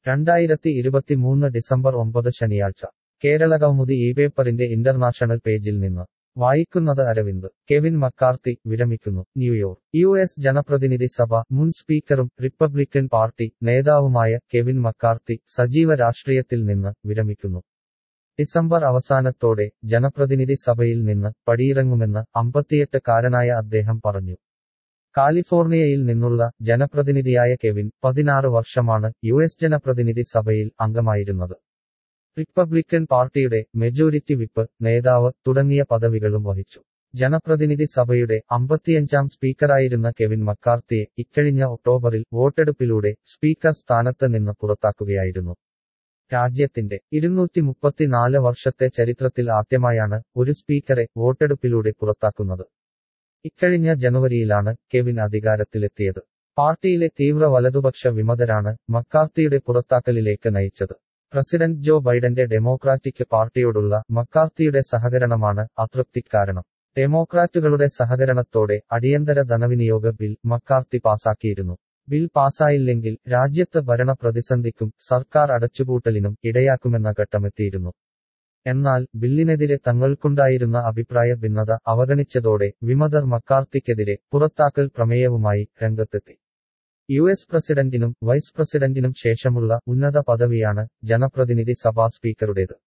രണ്ടായിരത്തി ഇരുപത്തിമൂന്ന് ഡിസംബർ ഒമ്പത് ശനിയാഴ്ച കേരള കൗമുദി ഈ പേപ്പറിന്റെ ഇന്റർനാഷണൽ പേജിൽ നിന്ന് വായിക്കുന്നത് അരവിന്ദ് കെവിൻ മക്കാർത്തി വിരമിക്കുന്നു ന്യൂയോർക്ക് യു എസ് ജനപ്രതിനിധി സഭ മുൻ സ്പീക്കറും റിപ്പബ്ലിക്കൻ പാർട്ടി നേതാവുമായ കെവിൻ മക്കാർത്തി സജീവ രാഷ്ട്രീയത്തിൽ നിന്ന് വിരമിക്കുന്നു ഡിസംബർ അവസാനത്തോടെ ജനപ്രതിനിധി സഭയിൽ നിന്ന് പടിയിറങ്ങുമെന്ന് അമ്പത്തിയെട്ട് കാരനായ അദ്ദേഹം പറഞ്ഞു കാലിഫോർണിയയിൽ നിന്നുള്ള ജനപ്രതിനിധിയായ കെവിൻ പതിനാറ് വർഷമാണ് യു എസ് ജനപ്രതിനിധി സഭയിൽ അംഗമായിരുന്നത് റിപ്പബ്ലിക്കൻ പാർട്ടിയുടെ മെജോറിറ്റി വിപ്പ് നേതാവ് തുടങ്ങിയ പദവികളും വഹിച്ചു ജനപ്രതിനിധി സഭയുടെ അമ്പത്തിയഞ്ചാം സ്പീക്കറായിരുന്ന കെവിൻ മക്കാർത്തിയെ ഇക്കഴിഞ്ഞ ഒക്ടോബറിൽ വോട്ടെടുപ്പിലൂടെ സ്പീക്കർ സ്ഥാനത്ത് നിന്ന് പുറത്താക്കുകയായിരുന്നു രാജ്യത്തിന്റെ ഇരുന്നൂറ്റി മുപ്പത്തിനാല് വർഷത്തെ ചരിത്രത്തിൽ ആദ്യമായാണ് ഒരു സ്പീക്കറെ വോട്ടെടുപ്പിലൂടെ പുറത്താക്കുന്നത് ഇക്കഴിഞ്ഞ ജനുവരിയിലാണ് കെവിൻ അധികാരത്തിലെത്തിയത് പാർട്ടിയിലെ തീവ്ര വലതുപക്ഷ വിമതരാണ് മക്കാർത്തിയുടെ പുറത്താക്കലിലേക്ക് നയിച്ചത് പ്രസിഡന്റ് ജോ ബൈഡന്റെ ഡെമോക്രാറ്റിക് പാർട്ടിയോടുള്ള മക്കാർത്തിയുടെ സഹകരണമാണ് അതൃപ്തിക്കാരണം ഡെമോക്രാറ്റുകളുടെ സഹകരണത്തോടെ അടിയന്തര ധനവിനിയോഗ ബിൽ മക്കാർത്തി പാസാക്കിയിരുന്നു ബിൽ പാസായില്ലെങ്കിൽ രാജ്യത്ത് ഭരണ പ്രതിസന്ധിക്കും സർക്കാർ അടച്ചുപൂട്ടലിനും ഇടയാക്കുമെന്ന ഘട്ടമെത്തിയിരുന്നു എന്നാൽ ബില്ലിനെതിരെ തങ്ങൾക്കുണ്ടായിരുന്ന അഭിപ്രായ ഭിന്നത അവഗണിച്ചതോടെ വിമതർ മക്കാർത്തിക്കെതിരെ പുറത്താക്കൽ പ്രമേയവുമായി രംഗത്തെത്തി യു എസ് പ്രസിഡന്റിനും വൈസ് പ്രസിഡന്റിനും ശേഷമുള്ള ഉന്നത പദവിയാണ് ജനപ്രതിനിധി സഭാ സ്പീക്കറുടേത്